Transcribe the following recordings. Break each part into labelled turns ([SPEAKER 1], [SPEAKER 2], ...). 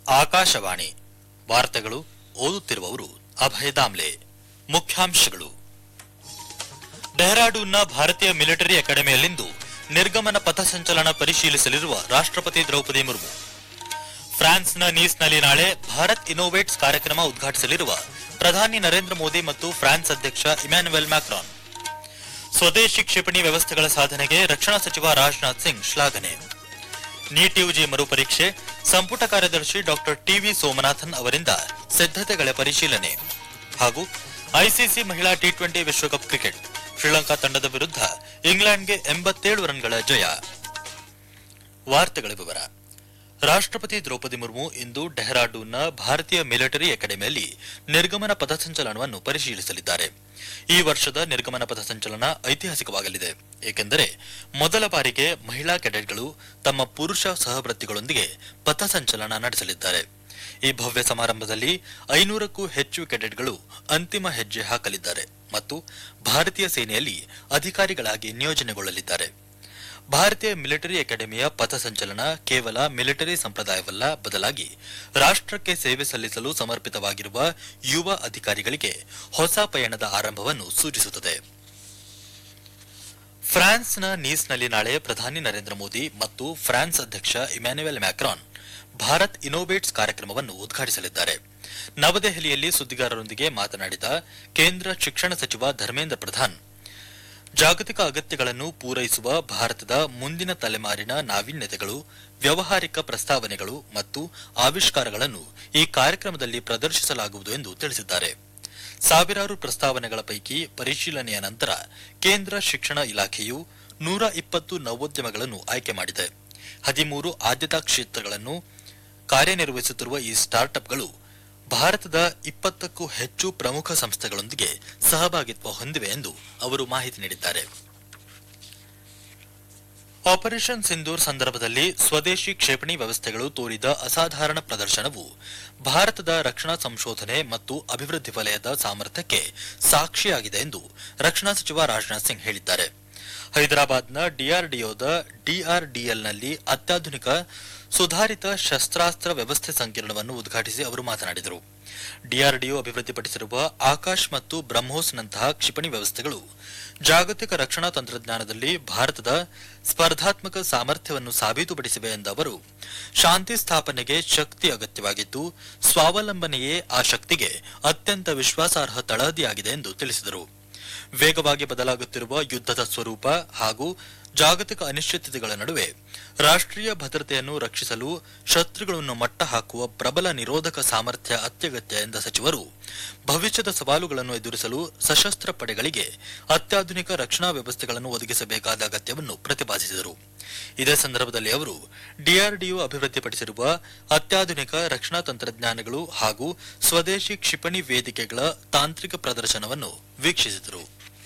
[SPEAKER 1] ಆಕಾಶವಾಣಿ ವಾರ್ತೆಗಳು ಓದುತ್ತಿರುವವರು ಅಭಯ ದಾಮ್ಲೆ ಮುಖ್ಯಾಂಶಗಳು ಡೆಹ್ರಾಡೂನ್ನ ಭಾರತೀಯ ಮಿಲಿಟರಿ ಅಕಾಡೆಮಿಯಲ್ಲಿಂದು ನಿರ್ಗಮನ ಪಥಸಂಚಲನ ಪರಿಶೀಲಿಸಲಿರುವ ರಾಷ್ಟ್ರಪತಿ ದ್ರೌಪದಿ ಮುರ್ಮು ಫ್ರಾನ್ಸ್ನ ನೀಸ್ನಲ್ಲಿ ನಾಳೆ ಭಾರತ್ ಇನೋವೇಟ್ಸ್ ಕಾರ್ಯಕ್ರಮ ಉದ್ಘಾಟಿಸಲಿರುವ ಪ್ರಧಾನಿ ನರೇಂದ್ರ ಮೋದಿ ಮತ್ತು ಫ್ರಾನ್ಸ್ ಅಧ್ಯಕ್ಷ ಇಮ್ಯಾನ್ಯುಯಲ್ ಮ್ಯಾಕ್ರಾನ್ ಸ್ವದೇಶಿ ಕ್ಷಿಪಣಿ ವ್ಯವಸ್ಥೆಗಳ ಸಾಧನೆಗೆ ರಕ್ಷಣಾ ಸಚಿವ ರಾಜನಾಥ್ ಸಿಂಗ್ ಶ್ಲಾಘನೆ ನೀಟ್ ಯುಜಿ ಮರುಪರೀಕ್ಷೆ ಸಂಪುಟ ಕಾರ್ಯದರ್ಶಿ ಡಾಕ್ಟರ್ ಟಿವಿ ಸೋಮನಾಥನ್ ಅವರಿಂದ ಸಿದ್ಧತೆಗಳ ಪರಿಶೀಲನೆ ಹಾಗೂ ಐಸಿಸಿ ಮಹಿಳಾ ಟಿ ಟ್ವೆಂಟಿ ವಿಶ್ವಕಪ್ ಕ್ರಿಕೆಟ್ ಶ್ರೀಲಂಕಾ ತಂಡದ ವಿರುದ್ಧ ಇಂಗ್ಲೆಂಡ್ಗೆ ಎಂಬತ್ತೇಳು ರನ್ಗಳ ಜಯ ವಾರ್ತೆಗಳ ವಿವರ ರಾಷ್ಟ್ರಪತಿ ದ್ರೌಪದಿ ಮುರ್ಮು ಇಂದು ಡೆಹ್ರಾಡೂನ್ನ ಭಾರತೀಯ ಮಿಲಿಟರಿ ಅಕಾಡೆಮಿಯಲ್ಲಿ ನಿರ್ಗಮನ ಪಥಸಂಚಲನವನ್ನು ಪರಿಶೀಲಿಸಲಿದ್ದಾರೆ ಈ ವರ್ಷದ ನಿರ್ಗಮನ ಪಥಸಂಚಲನ ಐತಿಹಾಸಿಕವಾಗಲಿದೆ ಏಕೆಂದರೆ ಮೊದಲ ಬಾರಿಗೆ ಮಹಿಳಾ ಕೆಡೆಟ್ಗಳು ತಮ್ಮ ಪುರುಷ ಸಹವರ್ತಿಗಳೊಂದಿಗೆ ಪಥಸಂಚಲನ ನಡೆಸಲಿದ್ದಾರೆ ಈ ಭವ್ಯ ಸಮಾರಂಭದಲ್ಲಿ ಐನೂರಕ್ಕೂ ಹೆಚ್ಚು ಕೆಡೆಟ್ಗಳು ಅಂತಿಮ ಹೆಜ್ಜೆ ಹಾಕಲಿದ್ದಾರೆ ಮತ್ತು ಭಾರತೀಯ ಸೇನೆಯಲ್ಲಿ ಅಧಿಕಾರಿಗಳಾಗಿ ನಿಯೋಜನೆಗೊಳ್ಳಲಿದ್ದಾರೆ ಭಾರತೀಯ ಮಿಲಿಟರಿ ಅಕಾಡೆಮಿಯ ಪಥಸಂಚಲನ ಕೇವಲ ಮಿಲಿಟರಿ ಸಂಪ್ರದಾಯವಲ್ಲ ಬದಲಾಗಿ ರಾಷ್ಟ್ರಕ್ಕೆ ಸೇವೆ ಸಲ್ಲಿಸಲು ಸಮರ್ಪಿತವಾಗಿರುವ ಯುವ ಅಧಿಕಾರಿಗಳಿಗೆ ಹೊಸ ಪಯಣದ ಆರಂಭವನ್ನು ಸೂಚಿಸುತ್ತದೆ ಫ್ರಾನ್ಸ್ನ ನೀಸ್ನಲ್ಲಿ ನಾಳೆ ಪ್ರಧಾನಿ ನರೇಂದ್ರ ಮೋದಿ ಮತ್ತು ಫ್ರಾನ್ಸ್ ಅಧ್ಯಕ್ಷ ಇಮ್ಯಾನ್ಯುಯಲ್ ಮ್ಯಾಕ್ರಾನ್ ಭಾರತ್ ಇನೋವೇಟ್ಸ್ ಕಾರ್ಯಕ್ರಮವನ್ನು ಉದ್ಘಾಟಿಸಲಿದ್ದಾರೆ ನವದೆಹಲಿಯಲ್ಲಿ ಸುದ್ದಿಗಾರರೊಂದಿಗೆ ಮಾತನಾಡಿದ ಕೇಂದ್ರ ಶಿಕ್ಷಣ ಸಚಿವ ಧರ್ಮೇಂದ್ರ ಪ್ರಧಾನ್ ಜಾಗತಿಕ ಅಗತ್ಯಗಳನ್ನು ಪೂರೈಸುವ ಭಾರತದ ಮುಂದಿನ ತಲೆಮಾರಿನ ನಾವೀನ್ಯತೆಗಳು ವ್ಯವಹಾರಿಕ ಪ್ರಸ್ತಾವನೆಗಳು ಮತ್ತು ಆವಿಷ್ಕಾರಗಳನ್ನು ಈ ಕಾರ್ಯಕ್ರಮದಲ್ಲಿ ಪ್ರದರ್ಶಿಸಲಾಗುವುದು ಎಂದು ತಿಳಿಸಿದ್ದಾರೆ ಸಾವಿರಾರು ಪ್ರಸ್ತಾವನೆಗಳ ಪೈಕಿ ಪರಿಶೀಲನೆಯ ನಂತರ ಕೇಂದ್ರ ಶಿಕ್ಷಣ ಇಲಾಖೆಯು ನೂರ ಇಪ್ಪತ್ತು ನವೋದ್ಯಮಗಳನ್ನು ಆಯ್ಕೆ ಮಾಡಿದೆ ಹದಿಮೂರು ಆದ್ಯತಾ ಕ್ಷೇತ್ರಗಳನ್ನು ಕಾರ್ಯನಿರ್ವಹಿಸುತ್ತಿರುವ ಈ ಸ್ಟಾರ್ಟ್ಅಪ್ಗಳು ಭಾರತದ ಇಪ್ಪತ್ತಕ್ಕೂ ಹೆಚ್ಚು ಪ್ರಮುಖ ಸಂಸ್ಥೆಗಳೊಂದಿಗೆ ಸಹಭಾಗಿತ್ವ ಹೊಂದಿವೆ ಎಂದು ಅವರು ಮಾಹಿತಿ ನೀಡಿದ್ದಾರೆ ಆಪರೇಷನ್ ಸಿಂಧೂರ್ ಸಂದರ್ಭದಲ್ಲಿ ಸ್ವದೇಶಿ ಕ್ಷೇಪಣಿ ವ್ಯವಸ್ಥೆಗಳು ತೋರಿದ ಅಸಾಧಾರಣ ಪ್ರದರ್ಶನವು ಭಾರತದ ರಕ್ಷಣಾ ಸಂಶೋಧನೆ ಮತ್ತು ಅಭಿವೃದ್ಧಿ ವಲಯದ ಸಾಮರ್ಥ್ಯಕ್ಕೆ ಸಾಕ್ಷಿಯಾಗಿದೆ ಎಂದು ರಕ್ಷಣಾ ಸಚಿವ ರಾಜನಾಥ್ ಸಿಂಗ್ ಹೇಳಿದ್ದಾರೆ ಹೈದರಾಬಾದ್ನ ಡಿಆರ್ಡಿಒದ ಡಿಆರ್ಡಿಎಲ್ನಲ್ಲಿ ಅತ್ಯಾಧುನಿಕ ಸುಧಾರಿತ ಶಸ್ತ್ರಾಸ್ತ್ರ ವ್ಯವಸ್ಥೆ ಸಂಕೀರ್ಣವನ್ನು ಉದ್ಘಾಟಿಸಿ ಅವರು ಮಾತನಾಡಿದರು ಡಿಆರ್ಡಿಒ ಅಭಿವೃದ್ಧಿಪಡಿಸಿರುವ ಆಕಾಶ್ ಮತ್ತು ಬ್ರಹ್ಮೋಸ್ನಂತಹ ಕ್ಷಿಪಣಿ ವ್ಯವಸ್ಥೆಗಳು ಜಾಗತಿಕ ರಕ್ಷಣಾ ತಂತ್ರಜ್ಞಾನದಲ್ಲಿ ಭಾರತದ ಸ್ಪರ್ಧಾತ್ಮಕ ಸಾಮರ್ಥ್ಯವನ್ನು ಸಾಬೀತುಪಡಿಸಿವೆ ಎಂದ ಅವರು ಶಾಂತಿ ಸ್ಥಾಪನೆಗೆ ಶಕ್ತಿ ಅಗತ್ಯವಾಗಿದ್ದು ಸ್ವಾವಲಂಬನೆಯೇ ಆ ಶಕ್ತಿಗೆ ಅತ್ಯಂತ ವಿಶ್ವಾಸಾರ್ಹ ತಳಹದಿಯಾಗಿದೆ ಎಂದು ತಿಳಿಸಿದರು ವೇಗವಾಗಿ ಬದಲಾಗುತ್ತಿರುವ ಯುದ್ಧದ ಸ್ವರೂಪ ಹಾಗೂ ಜಾಗತಿಕ ಅನಿಶ್ಚಿತತೆಗಳ ನಡುವೆ ರಾಷ್ಟ್ರೀಯ ಭದ್ರತೆಯನ್ನು ರಕ್ಷಿಸಲು ಶತ್ರುಗಳನ್ನು ಮಟ್ಟ ಹಾಕುವ ಪ್ರಬಲ ನಿರೋಧಕ ಸಾಮರ್ಥ್ಯ ಅತ್ಯಗತ್ಯ ಎಂದ ಸಚಿವರು ಭವಿಷ್ಯದ ಸವಾಲುಗಳನ್ನು ಎದುರಿಸಲು ಸಶಸ್ತ್ರ ಪಡೆಗಳಿಗೆ ಅತ್ಯಾಧುನಿಕ ರಕ್ಷಣಾ ವ್ಯವಸ್ಥೆಗಳನ್ನು ಒದಗಿಸಬೇಕಾದ ಅಗತ್ಯವನ್ನು ಪ್ರತಿಪಾದಿಸಿದರು ಇದೇ ಸಂದರ್ಭದಲ್ಲಿ ಅವರು ಡಿಆರ್ಡಿಒ ಅಭಿವೃದ್ಧಿಪಡಿಸಿರುವ ಅತ್ಯಾಧುನಿಕ ರಕ್ಷಣಾ ತಂತ್ರಜ್ಞಾನಗಳು ಹಾಗೂ ಸ್ವದೇಶಿ ಕ್ಷಿಪಣಿ ವೇದಿಕೆಗಳ ತಾಂತ್ರಿಕ ಪ್ರದರ್ಶನವನ್ನು ವೀಕ್ಷಿಸಿದರು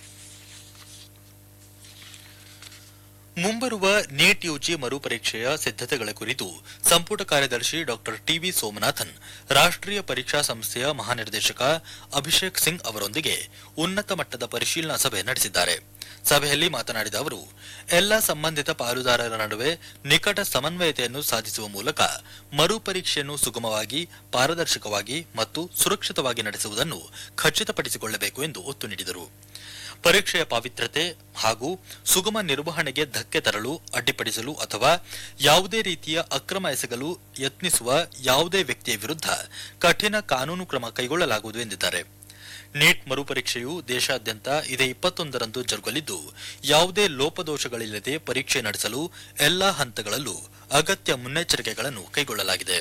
[SPEAKER 1] ಮುಂಬರುವ ನೀಟ್ ಯುಜಿ ಮರುಪರೀಕ್ಷೆಯ ಸಿದ್ಧತೆಗಳ ಕುರಿತು ಸಂಪುಟ ಕಾರ್ಯದರ್ಶಿ ಡಾಕ್ಟರ್ ಟಿವಿ ಸೋಮನಾಥನ್ ರಾಷ್ಟ್ರೀಯ ಪರೀಕ್ಷಾ ಸಂಸ್ಥೆಯ ಮಹಾನಿರ್ದೇಶಕ ಅಭಿಷೇಕ್ ಸಿಂಗ್ ಅವರೊಂದಿಗೆ ಉನ್ನತ ಮಟ್ಟದ ಪರಿಶೀಲನಾ ಸಭೆ ನಡೆಸಿದ್ದಾರೆ ಸಭೆಯಲ್ಲಿ ಮಾತನಾಡಿದ ಅವರು ಎಲ್ಲ ಸಂಬಂಧಿತ ಪಾಲುದಾರರ ನಡುವೆ ನಿಕಟ ಸಮನ್ವಯತೆಯನ್ನು ಸಾಧಿಸುವ ಮೂಲಕ ಮರುಪರೀಕ್ಷೆಯನ್ನು ಸುಗಮವಾಗಿ ಪಾರದರ್ಶಕವಾಗಿ ಮತ್ತು ಸುರಕ್ಷಿತವಾಗಿ ನಡೆಸುವುದನ್ನು ಖಚಿತಪಡಿಸಿಕೊಳ್ಳಬೇಕು ಎಂದು ಒತ್ತು ನೀಡಿದರು ಪರೀಕ್ಷೆಯ ಪಾವಿತ್ರ್ಯತೆ ಹಾಗೂ ಸುಗಮ ನಿರ್ವಹಣೆಗೆ ಧಕ್ಕೆ ತರಲು ಅಡ್ಡಿಪಡಿಸಲು ಅಥವಾ ಯಾವುದೇ ರೀತಿಯ ಅಕ್ರಮ ಎಸಗಲು ಯತ್ನಿಸುವ ಯಾವುದೇ ವ್ಯಕ್ತಿಯ ವಿರುದ್ಧ ಕಠಿಣ ಕಾನೂನು ಕ್ರಮ ಕೈಗೊಳ್ಳಲಾಗುವುದು ಎಂದಿದ್ದಾರೆ ನೀಟ್ ಮರುಪರೀಕ್ಷೆಯು ದೇಶಾದ್ಯಂತ ಇದೇ ಇಪ್ಪತ್ತೊಂದರಂದು ಜರುಗಲಿದ್ದು ಯಾವುದೇ ಲೋಪದೋಷಗಳಿಲ್ಲದೆ ಪರೀಕ್ಷೆ ನಡೆಸಲು ಎಲ್ಲಾ ಹಂತಗಳಲ್ಲೂ ಅಗತ್ಯ ಮುನ್ನೆಚ್ಚರಿಕೆಗಳನ್ನು ಕೈಗೊಳ್ಳಲಾಗಿದೆ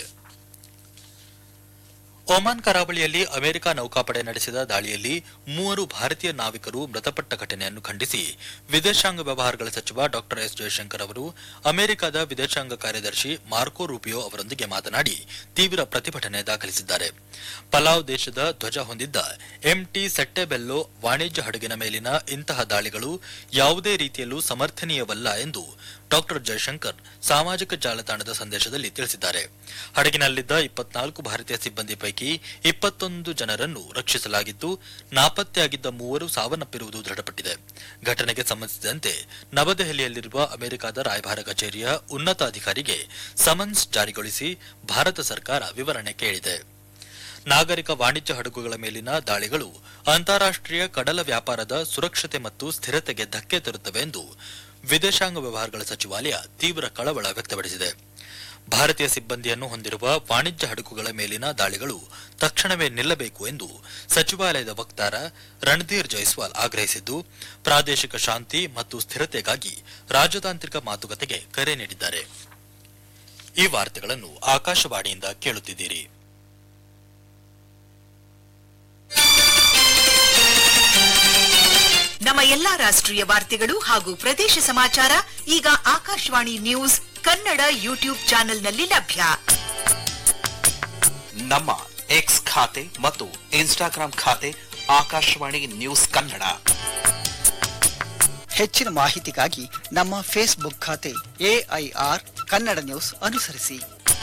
[SPEAKER 1] ಒಮಾನ್ ಕರಾವಳಿಯಲ್ಲಿ ಅಮೆರಿಕ ನೌಕಾಪಡೆ ನಡೆಸಿದ ದಾಳಿಯಲ್ಲಿ ಮೂವರು ಭಾರತೀಯ ನಾವಿಕರು ಮೃತಪಟ್ಟ ಘಟನೆಯನ್ನು ಖಂಡಿಸಿ ವಿದೇಶಾಂಗ ವ್ಯವಹಾರಗಳ ಸಚಿವ ಡಾ ಎಸ್ ಜಯಶಂಕರ್ ಅವರು ಅಮೆರಿಕದ ವಿದೇಶಾಂಗ ಕಾರ್ಯದರ್ಶಿ ಮಾರ್ಕೋ ರೂಪಿಯೋ ಅವರೊಂದಿಗೆ ಮಾತನಾಡಿ ತೀವ್ರ ಪ್ರತಿಭಟನೆ ದಾಖಲಿಸಿದ್ದಾರೆ ಪಲಾವ್ ದೇಶದ ಧ್ವಜ ಹೊಂದಿದ್ದ ಎಂಟಿ ಸೆಟ್ಟೆಬೆಲ್ಲೋ ವಾಣಿಜ್ಯ ಹಡಗಿನ ಮೇಲಿನ ಇಂತಹ ದಾಳಿಗಳು ಯಾವುದೇ ರೀತಿಯಲ್ಲೂ ಸಮರ್ಥನೀಯವಲ್ಲ ಎಂದು ಡಾ ಜಯಶಂಕರ್ ಸಾಮಾಜಿಕ ಜಾಲತಾಣದ ಸಂದೇಶದಲ್ಲಿ ತಿಳಿಸಿದ್ದಾರೆ ಹಡಗಿನಲ್ಲಿದ್ದ ಇಪ್ಪತ್ನಾಲ್ಕು ಭಾರತೀಯ ಸಿಬ್ಬಂದಿ ಪೈಕಿ ಪೈಕಿ ಇಪ್ಪತ್ತೊಂದು ಜನರನ್ನು ರಕ್ಷಿಸಲಾಗಿದ್ದು ನಾಪತ್ತೆಯಾಗಿದ್ದ ಮೂವರು ಸಾವನ್ನಪ್ಪಿರುವುದು ದೃಢಪಟ್ಟಿದೆ ಘಟನೆಗೆ ಸಂಬಂಧಿಸಿದಂತೆ ನವದೆಹಲಿಯಲ್ಲಿರುವ ಅಮೆರಿಕದ ರಾಯಭಾರ ಕಚೇರಿಯ ಉನ್ನತ ಅಧಿಕಾರಿಗೆ ಸಮನ್ಸ್ ಜಾರಿಗೊಳಿಸಿ ಭಾರತ ಸರ್ಕಾರ ವಿವರಣೆ ಕೇಳಿದೆ ನಾಗರಿಕ ವಾಣಿಜ್ಯ ಹಡಗುಗಳ ಮೇಲಿನ ದಾಳಿಗಳು ಅಂತಾರಾಷ್ಟೀಯ ಕಡಲ ವ್ಯಾಪಾರದ ಸುರಕ್ಷತೆ ಮತ್ತು ಸ್ಥಿರತೆಗೆ ಧಕ್ಕೆ ತರುತ್ತವೆ ಎಂದು ವಿದೇಶಾಂಗ ವ್ಯವಹಾರಗಳ ಸಚಿವಾಲಯ ತೀವ್ರ ಕಳವಳ ವ್ಯಕ್ತಪಡಿಸಿದೆ ಭಾರತೀಯ ಸಿಬ್ಬಂದಿಯನ್ನು ಹೊಂದಿರುವ ವಾಣಿಜ್ಯ ಹಡಗುಗಳ ಮೇಲಿನ ದಾಳಿಗಳು ತಕ್ಷಣವೇ ನಿಲ್ಲಬೇಕು ಎಂದು ಸಚಿವಾಲಯದ ವಕ್ತಾರ ರಣಧೀರ್ ಜೈಸ್ವಾಲ್ ಆಗ್ರಹಿಸಿದ್ದು ಪ್ರಾದೇಶಿಕ ಶಾಂತಿ ಮತ್ತು ಸ್ಥಿರತೆಗಾಗಿ ರಾಜತಾಂತ್ರಿಕ ಮಾತುಕತೆಗೆ ಕರೆ ನೀಡಿದ್ದಾರೆ ಈ ವಾರ್ತೆಗಳನ್ನು ಆಕಾಶವಾಣಿಯಿಂದ ಕೇಳುತ್ತಿದ್ದೀರಿ
[SPEAKER 2] ನಮ್ಮ ಎಲ್ಲಾ ರಾಷ್ಟ್ರೀಯ ವಾರ್ತೆಗಳು ಹಾಗೂ ಪ್ರದೇಶ ಸಮಾಚಾರ ಈಗ ಆಕಾಶವಾಣಿ ನ್ಯೂಸ್ ಕನ್ನಡ ಯೂಟ್ಯೂಬ್ ಚಾನೆಲ್ನಲ್ಲಿ ಲಭ್ಯ
[SPEAKER 3] ನಮ್ಮ ಎಕ್ಸ್ ಖಾತೆ ಮತ್ತು ಇನ್ಸ್ಟಾಗ್ರಾಂ ಖಾತೆ ಆಕಾಶವಾಣಿ ನ್ಯೂಸ್ ಕನ್ನಡ
[SPEAKER 4] ಹೆಚ್ಚಿನ ಮಾಹಿತಿಗಾಗಿ ನಮ್ಮ ಫೇಸ್ಬುಕ್ ಖಾತೆ ಎಐಆರ್ ಕನ್ನಡ ನ್ಯೂಸ್ ಅನುಸರಿಸಿ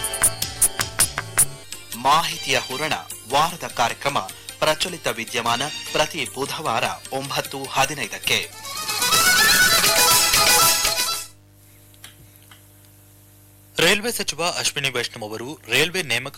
[SPEAKER 3] ಮಾಹಿತಿಯ ಹೂರಣ ವಾರದ ಕಾರ್ಯಕ್ರಮ ಪ್ರಚಲಿತ ವಿದ್ಯಮಾನ ಪ್ರತಿ ಬುಧವಾರ ಒಂಬತ್ತು ಹದಿನೈದಕ್ಕೆ
[SPEAKER 1] ರೈಲ್ವೆ ಸಚಿವ ಅಶ್ವಿನಿ ವೈಷ್ಣವ್ ಅವರು ರೈಲ್ವೆ ನೇಮಕ